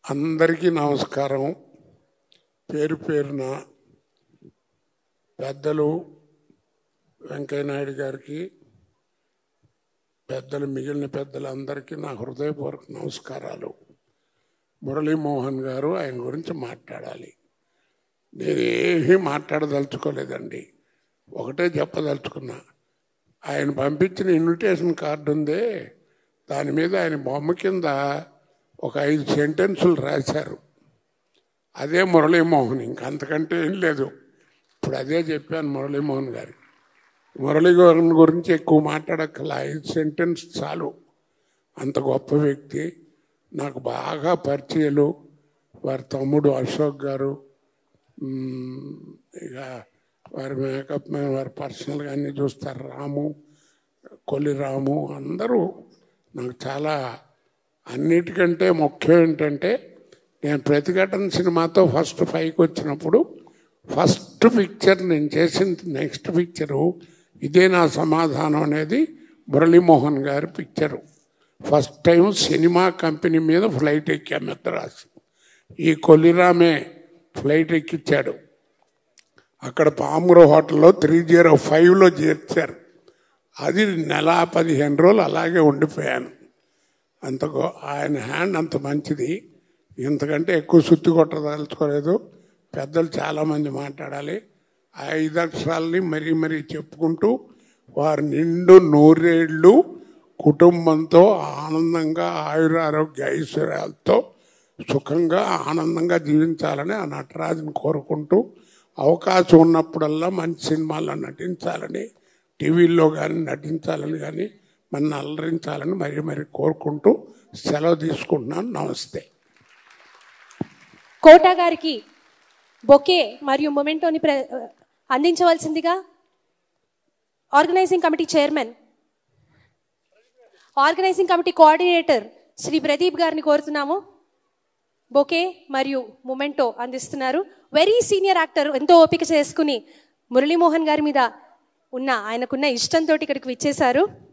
అందరికీ నమస్కారం పేరు పేరున పెద్దలు వెంకయ్యనాయుడు గారికి పెద్దలు మిగిలిన పెద్దలందరికీ నా హృదయపూర్వక నమస్కారాలు మురళీమోహన్ గారు ఆయన గురించి మాట్లాడాలి నేను ఏమీ మాట్లాడదలుచుకోలేదండి ఒకటే చెప్పదలుచుకున్నా ఆయన పంపించిన ఇన్విటేషన్ కార్డు ఉందే దాని మీద ఆయన బొమ్మ కింద ఒక ఐదు సెంటెన్సులు రాశారు అదే మురళీమోహన్ ఇంకంతకంటే ఏం లేదు ఇప్పుడు అదే చెప్పాను మురళీమోహన్ గారికి మురళీ గారి గురించి ఎక్కువ మాట్లాడక్కల ఐదు సెంటెన్స్ చాలు అంత గొప్ప వ్యక్తి నాకు బాగా పరిచయాలు వారి తమ్ముడు అశోక్ గారు మ్మ్, ఇక వారి మేకప్ మ్యాన్ వారి పర్సనల్గా అన్ని చూస్తారు రాము కొల్లి రాము అందరూ నాకు చాలా అన్నిటికంటే ముఖ్యం ఏంటంటే నేను ప్రతిఘటన సినిమాతో ఫస్ట్ పైకి వచ్చినప్పుడు ఫస్ట్ పిక్చర్ నేను చేసిన నెక్స్ట్ పిక్చరు ఇదే నా సమాధానం అనేది మురళీమోహన్ గారి picture first time cinema company మీద ఫ్లైట్ ఎక్కా మెద్రాస్ ఈ కొల్లిరామే ఫ్లైట్ ఎక్కిచ్చాడు అక్కడ పాముర హోటల్లో త్రీ జీరో ఫైవ్లో చేర్చారు అది నెల పదిహేను రోజులు అలాగే ఉండిపోయాను అంత గొ- ఆయన హ్యాండ్ అంత మంచిది ఇంతకంటే ఎక్కువ సుత్తి కొట్టదలుచుకోలేదు పెద్దలు చాలామంది మాట్లాడాలి ఆ ఐదు అక్షరాలని మరీ మరీ చెప్పుకుంటూ వారి నిండు నూరేళ్ళు కుటుంబంతో ఆనందంగా ఆయురారోగ్య ఐశ్వర్యాలతో సుఖంగా ఆనందంగా జీవించాలని ఆ నటరాజుని కోరుకుంటూ అవకాశం ఉన్నప్పుడల్లా మంచి సినిమాల్లో నటించాలని టీవీల్లో కానీ నటించాలని కానీ మన అలరించాలని మరీ మరీ కోరుకుంటూ సెలవు తీసుకుంటున్నాను నమస్తే కోటా గారికి బొకే మరియు మొమెంటోని ప్ర అందించవలసిందిగా organising committee chairman organising committee coordinator Shri Pradeep గారిని కోరుతున్నాము బొకే మరియు మొమెంటో అందిస్తున్నారు వెరీ సీనియర్ యాక్టర్ ఎంతో ఓపిక చేసుకుని మురళీమోహన్ గారి మీద ఉన్న ఆయనకున్న ఇష్టంతో ఇక్కడికి విచ్చేశారు